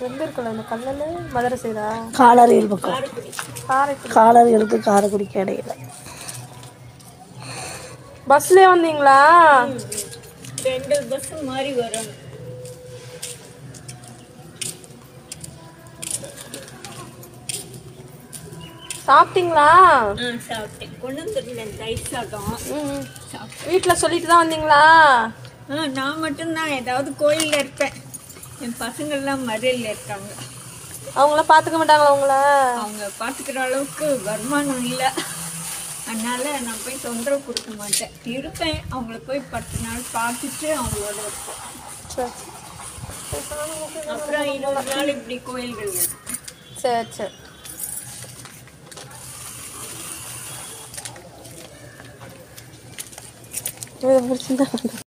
எங்க இருக்குல்ல இந்த கல்லல் மதுரை சைடா காலறியல் பக்கம் காரைக்குடி காலறியலுக்கு காரைக்குடிக்கு இடையில பஸ்லயே வந்தீங்களா ரெண்டு பஸ் மாதிரி வரும் சாப்பிட்டீங்களா ஆ சாப்பிட்டேன் கொண்டு வந்துருந்தேன் தயிர் சாதம் ம் சாப்பிட்டேன் வீட்டில் சொல்லிட்டு தான் வந்தீங்களா ஆ நான் மட்டும்தான் ஏதாவது கோயிலில் இருப்பேன் என் பசங்கள்லாம் மதுரையில் இருக்காங்க அவங்கள பார்த்துக்க மாட்டாங்களா உங்கள அவங்க பார்த்துக்கிற அளவுக்கு வருமானம் இல்லை அதனால நான் போய் தொந்தரவு கொடுக்க மாட்டேன் இருப்பேன் அவங்கள போய் பத்து நாள் பார்த்துட்டு அவங்களோட இருப்பேன் சரி அப்புறம் இருபது நாள் இப்படி கோயில்கள் இருக்கு சரி சரி இதை பிடிச்சிருந்தா